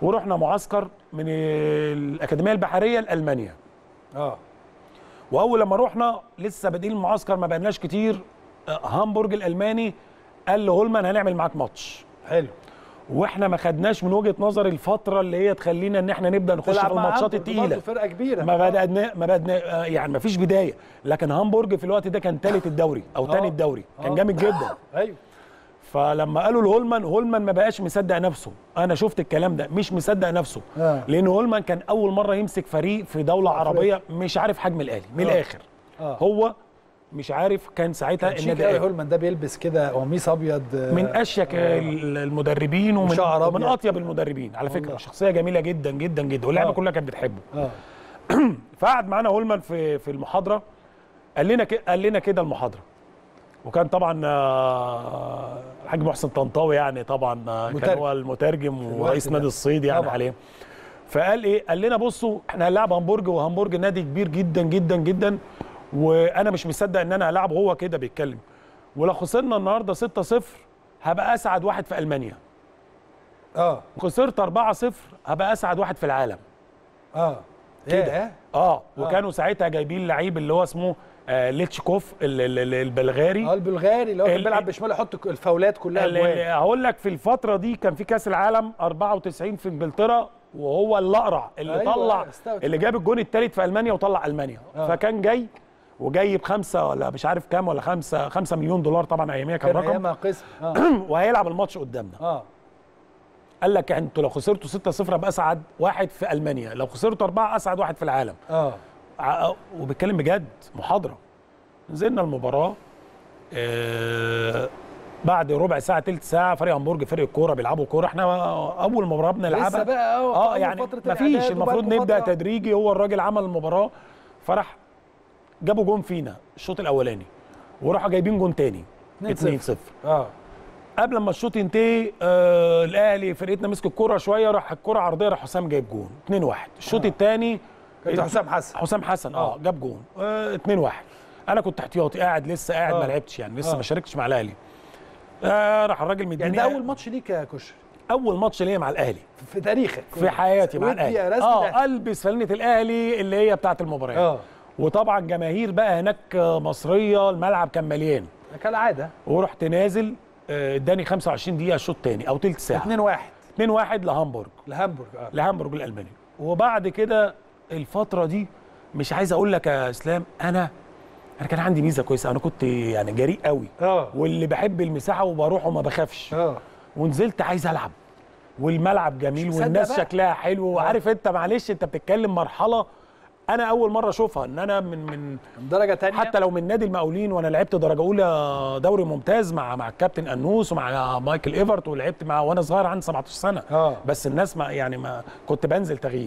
ورحنا معسكر من الاكاديميه البحريه لالمانيا اه واول لما رحنا لسه بادئين المعسكر ما بقالناش كتير آه، هامبورج الالماني قال لهولمان هنعمل معاك ماتش حلو واحنا ما خدناش من وجهه نظر الفتره اللي هي تخلينا ان احنا نبدا نخش في تلعب مع الماتشات هامبورج التقيله برضه فرقه كبيره ما بدأنا ما بدأنا آه، يعني ما فيش بدايه لكن هامبورج في الوقت ده كان ثالث الدوري او ثاني آه. الدوري كان آه. جامد جدا ايوه فلما قالوا لهولمان هولمان ما بقاش مصدق نفسه انا شفت الكلام ده مش مصدق نفسه آه. لان هولمان كان اول مره يمسك فريق في دوله عربيه مش عارف حجم الاهلي من آه. الاخر آه. هو مش عارف كان ساعتها كان شيك النادي قوي الأهلي. هولمان ده بيلبس كده قميص ابيض آه، من اشيك ال- المدربين ومن, وشعر ومن أبيض. اطيب المدربين على فكره والله. شخصيه جميله جدا جدا جدا واللعبه آه. كلها كانت بتحبه اه فقعد معانا هولمان في في المحاضره قال لنا ك- قال لنا كده المحاضره وكان طبعا آه، الحاج محسن طنطاوي يعني طبعا آه، كان مترجم. هو المترجم الوقت ورئيس ده. نادي الصيد يعني طبعاً. حاليا فقال ايه قال لنا بصوا احنا هنلعب هامبورج وهامبورج نادي كبير جدا جدا جدا وانا مش مصدق ان انا هلعبه هو كده بيتكلم ولو خسرنا النهارده 6-0 هبقى اسعد واحد في المانيا اه خسرت 4-0 هبقى اسعد واحد في العالم اه كده. ياه. اه وكانوا ساعتها جايبين لعيب اللي هو اسمه آه ليتشكوف ال- ال- ال- البلغاري اه البلغاري اللي هو كان ال- بيلعب بشماله يحط الفاولات كلها ال- ال- جوان هقول لك في الفتره دي كان في كاس العالم 94 في انجلترا وهو اللي اقرع اللي أيوة، طلع استوت. اللي جاب الجون الثالث في المانيا وطلع المانيا آه. فكان جاي وجاي بخمسه ولا مش عارف كام ولا خمسه خمسة مليون دولار طبعا اياميها كان كان رقم ايامها قسم اه وهيلعب الماتش قدامنا اه قال لك انتوا لو خسرتوا 6-0 ابقى اسعد واحد في المانيا لو خسرتوا اربعه اسعد واحد في العالم اه ع- وبيتكلم بجد محاضره نزلنا المباراه آه بعد ربع ساعه تلت ساعه فريق هامبورج فريق الكوره بيلعبوا كوره احنا اول مباراه بنلعبها لسه بقى اه اه أول يعني فترة مفيش الإعداد المفروض وبقالكوا نبدا فترة. تدريجي هو الراجل عمل المباراه فرح جابوا جون فينا الشوط الاولاني وراحوا جايبين جون تاني 2-0. 2-0 اه قبل ما الشوط ينتهي آه الاهلي فرقتنا مسك الكوره شويه راح الكوره عرضيه راح حسام جايب جون 2-1 الشوط آه. الثاني كابتن حسام حسن حسام حسن اه آه. جاب جون آه 2-1 انا كنت احتياطي قاعد لسه قاعد آه. ما لعبتش يعني لسه آه. ما شاركتش مع الاهلي آه راح الراجل يعني مديني ده اول ماتش ليك يا كشري اول ماتش ليا مع الاهلي في تاريخك في حياتي مع ودي الاهلي يا رسمي اه ده. البس فلنه الاهلي اللي هي بتاعه المباريات اه وطبعا جماهير بقى هناك آه، مصريه الملعب كان مليان كالعاده ورحت نازل آه، اداني 25 دقيقه شوط تاني او تلت ساعه 2 1 2 1 لهامبورج لهامبورج اه لهامبورج الالماني وبعد كده الفتره دي مش عايز اقول لك يا اسلام انا انا كان عندي ميزه كويسه انا كنت يعني جريء قوي اه واللي بحب المساحه وبروح وما بخافش اه ونزلت عايز العب والملعب جميل مش مصدق والناس بقى. شكلها حلو وعارف انت معلش انت بتتكلم مرحله انا اول مره اشوفها ان انا من من من درجه ثانيه حتى لو من نادي المقاولين وانا لعبت درجه اولى دوري ممتاز مع مع الكابتن انوس ومع مايكل ايفرت ولعبت مع وانا صغير عندي 17 سنه اه بس الناس ما يعني ما كنت بنزل تغيير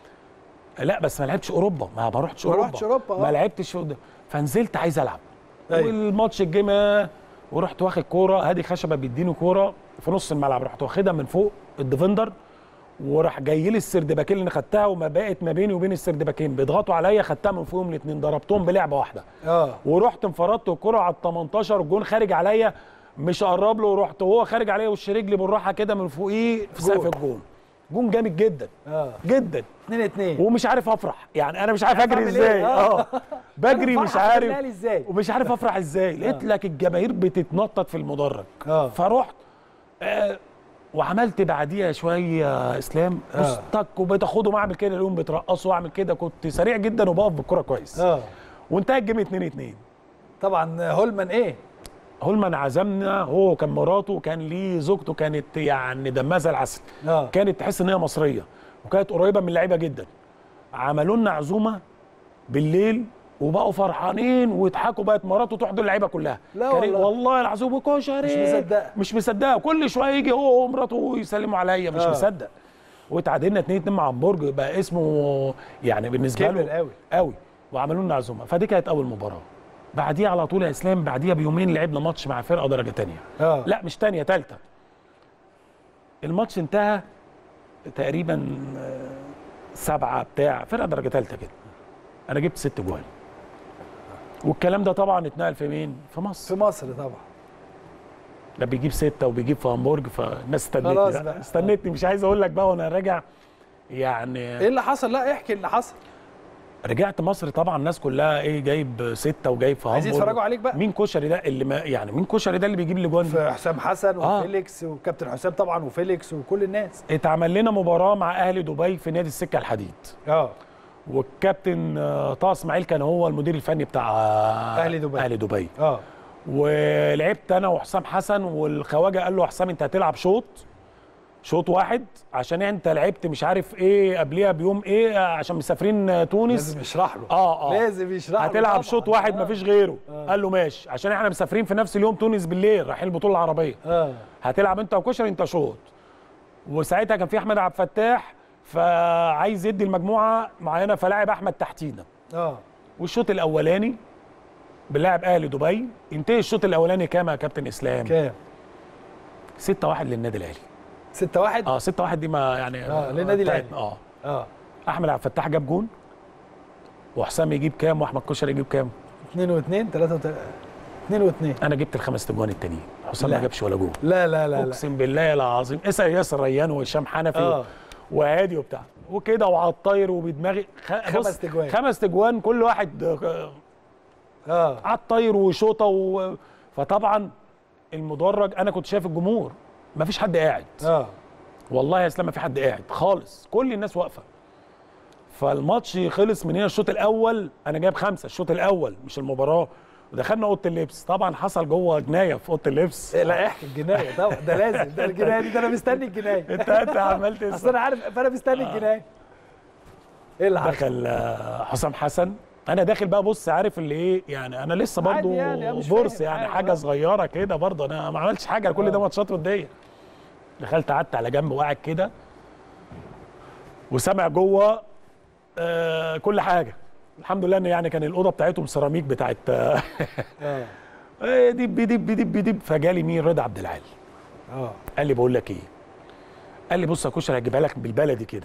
لا بس ما لعبتش اوروبا ما ما رحتش ما اوروبا رحتش أوروبا، آه. ما لعبتش في- فنزلت عايز العب أيوة. والماتش الجيمه ورحت واخد كوره هادي خشبه بيديني كوره في نص الملعب رحت واخدها من فوق الديفندر وراح جاي لي السردباكين اللي خدتها وما بقت ما بيني وبين السردباكين بيضغطوا عليا خدتها من فوقهم الاثنين ضربتهم بلعبه واحده اه ورحت انفردت الكره على ال 18 الجون خارج عليا مش اقرب له ورحت وهو خارج عليا وش رجلي بالراحه كده من فوقيه في سقف جون. الجون جون جامد جدا اه جدا 2 2 ومش عارف افرح يعني انا مش عارف عارف اجري أعمل ازاي إيه؟ آه. اه بجري مش عارف ازاي ومش عارف افرح ازاي لقيت لك الجماهير بتتنطط في المدرج اه فرحت آه وعملت بعديها شويه اسلام آه. بص تك وبقيت اخدهم اعمل كده اليوم بترقصوا واعمل كده كنت سريع جدا وبقف بالكره كويس اه وانتهى الجيم 2 2 طبعا هولمان ايه هولمان عزمنا هو وكان مراته كان ليه زوجته كانت يعني دمها زي العسل اه كانت تحس ان هي مصريه وكانت قريبه من اللعيبه جدا عملوا لنا عزومه بالليل وبقوا فرحانين ويضحكوا بقت مراته تحضر اللعيبه كلها لا كان- والله. والله العظيم وكشري مش مصدقة. مش مصدقه كل شويه يجي هو ومراته يسلموا عليا مش آه. مصدق واتعادلنا 2 2 مع همبورج بقى اسمه يعني بالنسبه كبر له قوي. قوي وعملوا لنا عزومه فدي كانت اول مباراه بعديها على طول يا اسلام بعديها بيومين لعبنا ماتش مع فرقه درجه تانية اه لا مش تانية تالتة الماتش انتهى تقريبا آه، سبعة بتاع فرقة درجة تالتة كده أنا جبت ست جوال والكلام ده طبعا اتنقل في مين؟ في مصر في مصر طبعا ده بيجيب ستة وبيجيب في هامبورج فالناس استنتني خلاص لا، بقى. استنتني مش عايز اقول لك بقى وانا راجع يعني ايه اللي حصل لا احكي اللي حصل رجعت مصر طبعا الناس كلها ايه جايب ستة وجايب في هامبورج عايزين يتفرجوا عليك بقى مين كشري ده اللي ما يعني مين كشري ده اللي بيجيب الاجوان دي في حسام حسن آه. وفيليكس وكابتن حسام طبعا وفيليكس وكل الناس اتعمل لنا مباراه مع اهلي دبي في نادي السكه الحديد اه والكابتن آه، طه اسماعيل كان هو المدير الفني بتاع آه، أهلي دبي. اهلي دبي اه ولعبت انا وحسام حسن والخواجه قال له حسام انت هتلعب شوط شوط واحد عشان انت لعبت مش عارف ايه قبليها بيوم ايه عشان مسافرين تونس لازم يشرح له اه اه لازم يشرح له هتلعب طبعاً. شوط واحد آه. مفيش غيره آه. قال له ماشي عشان احنا مسافرين في نفس اليوم تونس بالليل رايحين البطوله العربيه اه هتلعب انت وكشري انت شوط وساعتها كان في احمد عبد الفتاح فعايز يدي المجموعه معينه فلاعب احمد تحتينا اه والشوط الاولاني بنلاعب اهلي دبي ينتهي الشوط الاولاني كام يا كابتن اسلام كام 6 1 للنادي الاهلي 6 1 اه 6 1 دي ما يعني آه، للنادي بتاعتنا. الأهلي. اه اه احمد عبد الفتاح جاب جون وحسام يجيب كام واحمد كشري يجيب كام 2 و2 3 و3 2 و2 انا جبت الخمس تجوان التانيين حسام لا. ما جابش ولا جون لا لا لا لا اقسم بالله العظيم اسال ياسر ريان وهشام حنفي اه وهادي وبتاع وكده وعلى الطاير وبدماغي خ... خمس بص، تجوان. خمس تجوان كل واحد آه، اه على الطاير وشوطه و... فطبعا المدرج انا كنت شايف الجمهور ما فيش حد قاعد اه والله يا اسلام ما في حد قاعد خالص كل الناس واقفه فالماتش خلص من هنا الشوط الاول انا جايب خمسه الشوط الاول مش المباراه ودخلنا اوضه اللبس طبعا حصل جوه جنايه في اوضه اللبس إيه لا احكي الجنايه طبعا ده لازم ده الجنايه دي ده انا مستني الجنايه انت انت عملت اصل انا عارف فانا مستني الجنايه ايه اللي حصل؟ دخل آه، حسام حسن انا داخل بقى بص عارف اللي ايه يعني انا لسه عادي برضو يعني، أنا مش بورس فاهم يعني حاجة. حاجه صغيره كده برضو انا ما عملتش حاجه كل ده آه. ماتشات وديه دخلت قعدت على جنب وقاعد كده وسامع جوه آه كل حاجه الحمد لله ان يعني كان الاوضه بتاعتهم سيراميك بتاعت آه، اه إيه دب دب دب دب فجالي مين رضا عبد العال اه قال لي بقول لك ايه قال لي بص يا كشري هجيبها لك بالبلدي كده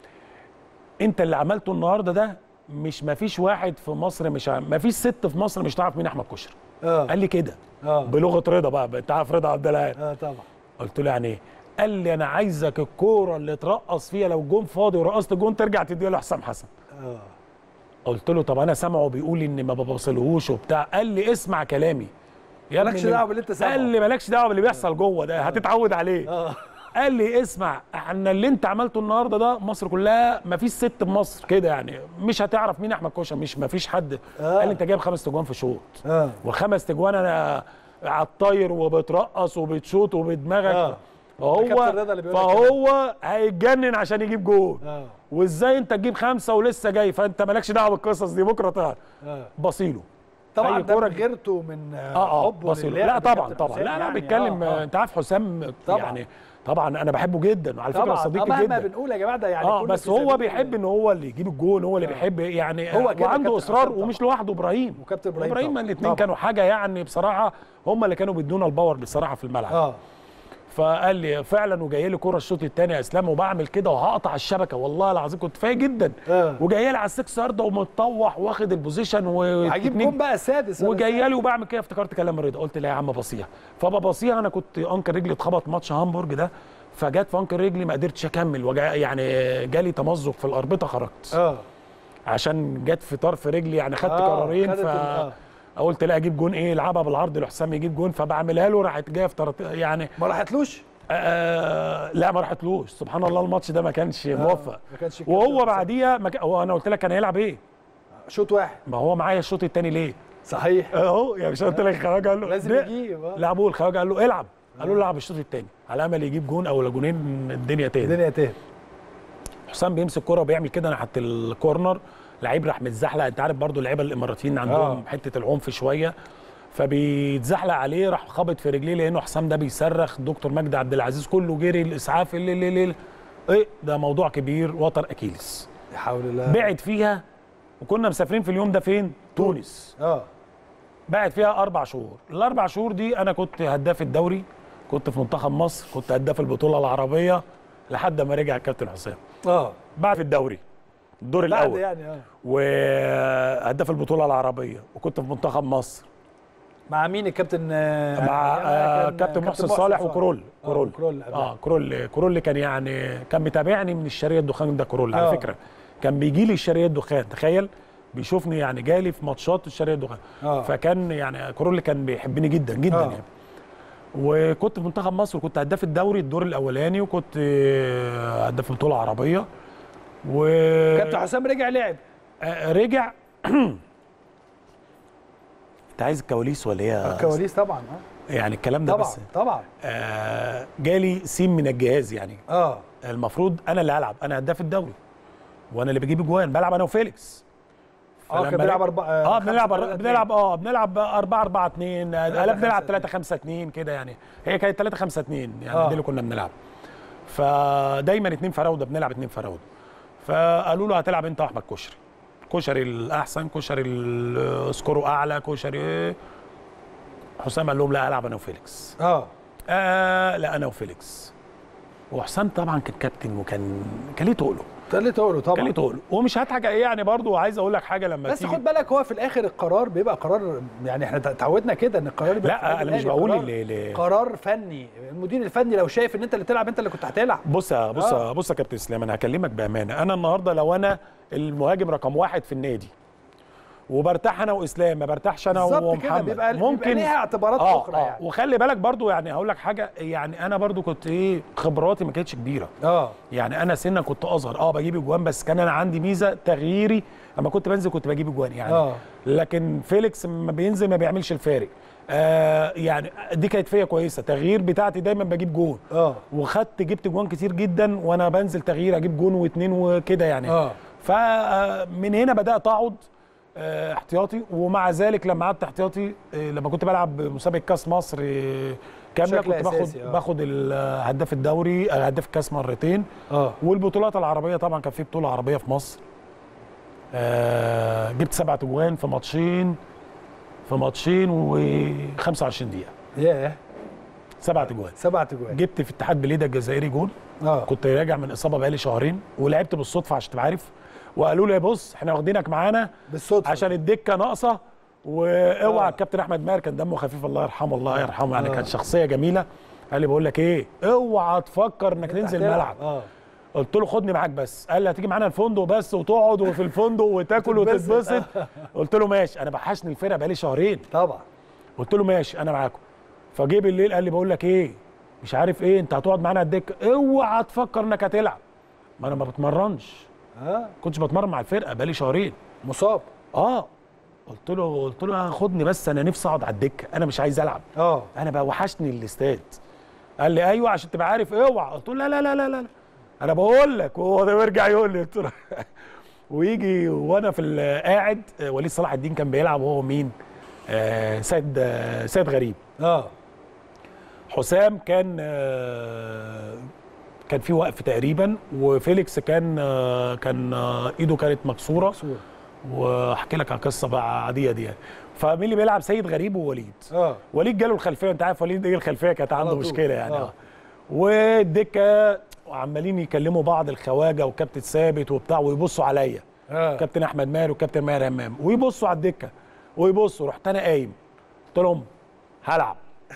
انت اللي عملته النهارده ده مش ما فيش واحد في مصر مش ما فيش ست في مصر مش تعرف مين احمد كشري اه قال لي كده اه بلغه رضا بقى انت عارف رضا عبد العال اه طبعا قلت له يعني ايه قال لي انا عايزك الكوره اللي ترقص فيها لو جون فاضي ورقصت جون ترجع تديها لحسام حسن اه قلت له طب انا سامعه بيقول ان ما ببصلهوش وبتاع قال لي اسمع كلامي يا مالكش ابني دعوة باللي انت سامعه. قال لي مالكش دعوه باللي بيحصل جوه ده هتتعود عليه اه قال لي اسمع احنا اللي انت عملته النهارده ده مصر كلها ما فيش ست بمصر كده يعني مش هتعرف مين احمد كوشه مش ما فيش حد آه. قال لي انت جايب خمس تجوان في شوط اه وخمس تجوان انا على الطاير وبترقص وبتشوط وبدماغك آه. فهو كابتن رضا اللي بيقول لك فهو هيتجنن عشان يجيب جول اه وازاي انت تجيب خمسه ولسه جاي فانت مالكش دعوه بالقصص دي بكره تعرف اه بصيله طبعا أي ده كورة من غيرته من اه اه حبه بصيله للعب لا طبعا كابتن طبعا حسام لا لا يعني. بيتكلم آه، آه. انت عارف حسام طبعاً. يعني طبعا انا بحبه جدا وعلى فكره طبعا صديقي آه، مهما جدا بنقول يا جماعه ده يعني اه كل بس في هو سبيل بيحب ان هو اللي يجيب الجون هو اللي بيحب يعني هو كده وعنده كابتن اصرار حسام طبعاً. ومش لوحده ابراهيم وكابتن إبراهيم ابراهيم طبعاً. الاثنين طبعاً. كانوا حاجه يعني بصراحه هم اللي كانوا بيدونا الباور بصراحه في الملعب اه فقال لي فعلا وجاي لي كوره الشوط الثاني يا اسلام وبعمل كده وهقطع الشبكه والله العظيم كنت فايق جدا اه وجاي لي على السكس يارده ومتطوح واخد البوزيشن هجيب والتكنيك جون بقى السادس ولا وجايه السابع. لي وبعمل كده افتكرت كلام رضا قلت لا يا عم بصيها فببصيها انا كنت انكر رجلي اتخبط ماتش هامبورج ده فجت في انكر رجلي ما قدرتش اكمل وجا يعني جالي تمزق في الاربطه خرجت اه عشان جت في طرف رجلي يعني خدت آه، قرارين خدت ف ال- آه. قلت لا اجيب جون ايه العبها بالعرض لحسام يجيب جون فبعملها له راحت جايه في طرط يعني ما راحتلوش آه لا ما راحتلوش سبحان الله الماتش ده ما كانش موفق ما كانش الكابتن وهو حسام. بعديها ما كان- هو انا قلت لك كان هيلعب ايه شوط واحد ما هو معايا الشوط الثاني ليه صحيح اهو يعني مش قلت لك الخواجه قال له لازم ليه؟ يجيب آه. لعبوه الخواجه قال له العب قالوا له العب الشوط الثاني على امل يجيب جون او لا جونين الدنيا تهدى الدنيا تهدى حسام بيمسك كرة وبيعمل كده ناحيه الكورنر لعيب راح متزحلق انت عارف برضو اللعيبه الاماراتيين عندهم آه. حته العنف شويه فبيتزحلق عليه راح خابط في رجليه لانه حسام ده بيصرخ دكتور مجدي عبد العزيز كله جري الاسعاف اللي اللي اللي ايه ده موضوع كبير وتر اكيلس لا حول الله بعد فيها وكنا مسافرين في اليوم ده فين تونس اه بعد فيها اربع شهور الاربع شهور دي انا كنت هداف الدوري كنت في منتخب مصر كنت هداف البطوله العربيه لحد ما رجع الكابتن حسام اه بعد في الدوري الدور بعد الاول يعني اه وهداف البطوله العربيه وكنت في منتخب مصر مع مين الكابتن آه، مع أيامها آه، كان كابتن محسن صالح وكرول كرول كرول كرول اه كرول كرول كان يعني كان متابعني من الشرقيه الدخان ده كرول آه. على فكره كان بيجي لي الشرقيه الدخان تخيل بيشوفني يعني جالي في ماتشات الشرقيه الدخان آه. فكان يعني كرول كان بيحبني جدا جدا آه. يعني وكنت في منتخب مصر وكنت هداف الدوري الدور الاولاني وكنت آه، هداف بطوله عربيه و كابتن حسام رجع لعب آه، رجع انت عايز الكواليس ولا ايه الكواليس طبعا اه يعني الكلام ده طبعا بس طبعا آه جالي سيم من الجهاز يعني اه المفروض انا اللي هلعب انا هداف الدوري وانا اللي بجيب اجوان بلعب انا وفيليكس اه فلما كان بيلعب لعب- اربعه اه بنلعب خمسة، بنلعب اه بنلعب 4 4 2 لا خمسة بنلعب اتنين. 3 5 2 كده يعني هي كانت 3 5 2 يعني آه. دي اللي كنا بنلعب فدايما اتنين فراوده بنلعب اتنين فراوده فقالوا له هتلعب انت واحمد كشري كشري الاحسن كشري ال- سكوره اعلى كشري حسام قال لهم لا العب انا وفيليكس اه آه لا انا وفيليكس وحسام طبعا كان كابتن وكان كان ليه تقله ده اللي تقوله كان طبعا ليه تقله ومش هضحك عليه يعني برضو عايز اقول لك حاجه لما بس تيجي خد بالك هو في الاخر القرار بيبقى قرار يعني احنا اتعودنا كده ان القرار يبقى في لا النادي انا مش الأهلي بقول قرار- اللي اللي قرار فني المدير الفني لو شايف ان انت اللي تلعب انت اللي كنت هتلعب بص يا بص آه. يا بص يا كابتن اسلام انا هكلمك بامانه انا النهارده لو انا المهاجم رقم واحد في النادي وبرتاح انا واسلام ما برتاحش انا بالظبط كده ومحمد بيبقى بيبقى ليها اعتبارات آه اخرى آه يعني وخلي بالك برضو يعني هقول لك حاجه يعني انا برضو كنت ايه خبراتي ما كانتش كبيره اه يعني انا سنه كنت اصغر اه بجيب اجوان بس كان انا عندي ميزه تغييري لما كنت بنزل كنت بجيب اجوان يعني آه. لكن فيليكس لما بينزل ما بيعملش الفارق آه يعني دي كانت فيا كويسه تغيير بتاعتي دايما بجيب جون اه وخدت جبت جوان كتير جدا وانا بنزل تغيير اجيب جون واثنين وكده يعني اه فمن هنا بدات اقعد آه، احتياطي ومع ذلك لما قعدت احتياطي آه، لما كنت بلعب مسابقه كاس مصر آه، كامله بشكل كنت باخد أساسي، آه. باخد ال- هداف الدوري آه، هداف الكاس مرتين اه والبطولات العربيه طبعا كان في بطوله عربيه في مصر آه، جبت سبعة اجوان في ماتشين في ماتشين و25 دقيقه ياه سبعة اجوان سبعة اجوان جبت في اتحاد بليده الجزائري جون اه كنت راجع من اصابه بقالي شهرين ولعبت بالصدفه عشان تبقى عارف وقالوا لي بص احنا واخدينك معانا بالصدفه عشان الدكه ناقصه واوعى آه. الكابتن احمد ماهر كان دمه خفيف الله يرحمه الله يرحمه يعني آه. كانت شخصيه جميله قال لي بقول لك ايه اوعى تفكر انك تنزل هتلعب. الملعب اه قلت له خدني معاك بس قال لي هتيجي معانا الفندق بس وتقعد وفي الفندق وتاكل وتتبسط. وتتبسط قلت له ماشي انا بحشني الفرقه بقالي شهرين طبعا قلت له ماشي انا معاكم فجه بالليل قال لي بقول لك ايه مش عارف ايه انت هتقعد معانا على الدكه اوعى تفكر انك هتلعب ما انا ما بتمرنش اه كنتش بتمرن مع الفرقه بقالي شهرين مصاب اه قلت له قلت له خدني بس انا نفسي اقعد على الدكه انا مش عايز العب اه انا بقى وحشني الاستاد قال لي ايوه عشان تبقى عارف اوعى قلت له لا لا لا لا لا انا بقول لك وهو ده بيرجع يقول لي قلت له ويجي وانا في ال- قاعد آه، وليد صلاح الدين كان بيلعب وهو مين آه سيد آه سيد غريب اه حسام كان آه، كان في وقف تقريبا وفيليكس كان آه، كان آه، ايده كانت مكسوره مكسور. واحكي لك على قصه بقى عاديه دي يعني فمين اللي بيلعب سيد غريب ووليد اه وليد جاله الخلفيه انت عارف وليد ايه الخلفيه كانت عنده طول. مشكله يعني آه. اه والدكه عمالين يكلموا بعض الخواجه وكابتن ثابت وبتاع ويبصوا عليا اه كابتن احمد ماهر وكابتن ماهر همام ويبصوا على الدكه ويبصوا رحت انا قايم قلت لهم هلعب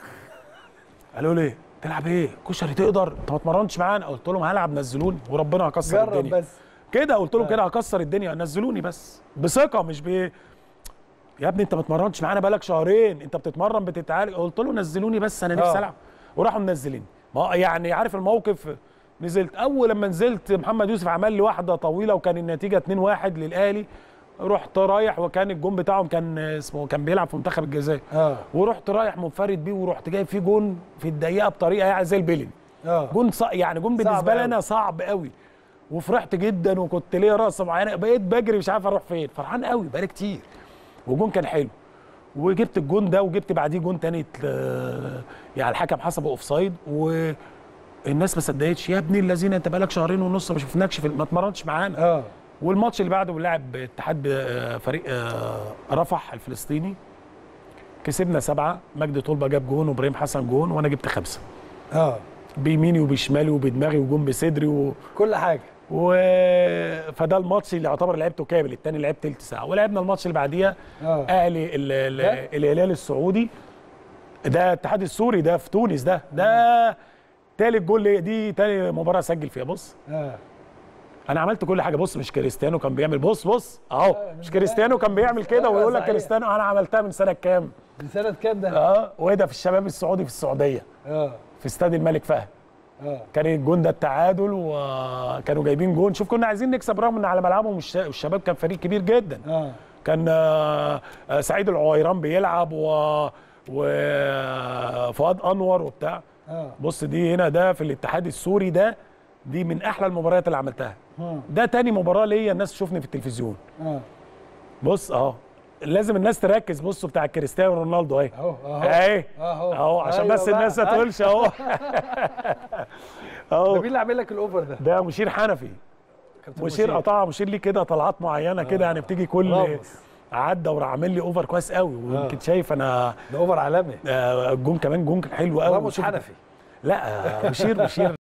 قالوا لي تلعب ايه كشري تقدر انت ما اتمرنتش معانا قلت لهم هلعب نزلوني وربنا هكسر جرب الدنيا بس كده قلت لهم كده هكسر الدنيا نزلوني بس بثقه مش ب يا ابني انت ما اتمرنتش معانا بقالك شهرين انت بتتمرن بتتعالج قلت له نزلوني بس انا نفسي آه. العب وراحوا منزليني ما يعني عارف الموقف نزلت اول لما نزلت محمد يوسف عمل لي واحده طويله وكان النتيجه 2-1 للاهلي رحت رايح وكان الجون بتاعهم كان اسمه كان بيلعب في منتخب الجزائر اه ورحت رايح منفرد بيه ورحت جايب فيه جون في الدقيقه بطريقه يعني زي البيلين اه جون صع... يعني جون صعب بالنسبه لي أوي. انا صعب قوي وفرحت جدا وكنت ليا رقصه معينه بقيت بجري مش عارف اروح فين فرحان قوي بقالي كتير وجون كان حلو وجبت الجون ده وجبت بعديه جون تاني ت- يعني الحكم حسبه اوف سايد والناس ما صدقتش يا ابني الذين انت بقالك شهرين ونص ما شفناكش في ما اتمرنتش معانا اه والماتش اللي بعده بنلعب اتحاد آه، فريق آه، رفح الفلسطيني كسبنا سبعه مجدي طلبه جاب جون وابراهيم حسن جون وانا جبت خمسه اه بيميني وبشمالي وبدماغي وجون بصدري و... كل حاجه و... فده الماتش اللي يعتبر لعبته كامل الثاني لعبت تلت ساعه ولعبنا الماتش اللي بعديها اه اهلي ال- ال- ده؟ الهلال السعودي ده الاتحاد السوري ده في تونس ده ده تالت جول ليا دي تاني مباراه اسجل فيها بص اه انا عملت كل حاجه بص مش كريستيانو كان بيعمل بص بص اهو آه، من مش كريستيانو كان بيعمل كده آه، ويقول لك صحيح. كريستيانو انا عملتها من سنه كام من سنه كام ده؟ اه وده في الشباب السعودي في السعوديه اه في استاد الملك فهد اه كان الجون ده التعادل وكانوا جايبين جون شوف كنا عايزين نكسب رغم ان على ملعبهم الش- الشباب كان فريق كبير جدا اه كان آه، آه، سعيد العويران بيلعب و وفؤاد انور وبتاع اه بص دي هنا ده في الاتحاد السوري ده دي من احلى المباريات اللي عملتها اه ده تاني مباراه ليا الناس تشوفني في التلفزيون اه بص اهو لازم الناس تركز بصوا بتاع كريستيانو رونالدو اهي اهو اهو اهي اهو اهو عشان أيوة بس الناس ما بقى. تقولش اهو ده اهو مين اللي عامل لك الاوفر ده؟ ده مشير حنفي كابتن مشير قطع مشير ليه كده طلعات معينه كده يعني بتيجي كل راموس. عدى وراح عامل لي اوفر كويس قوي ويمكن شايف انا ده اوفر عالمي آه، الجون كمان جون كان حلو قوي راموس وشوف- حنفي لا آه، مشير مشير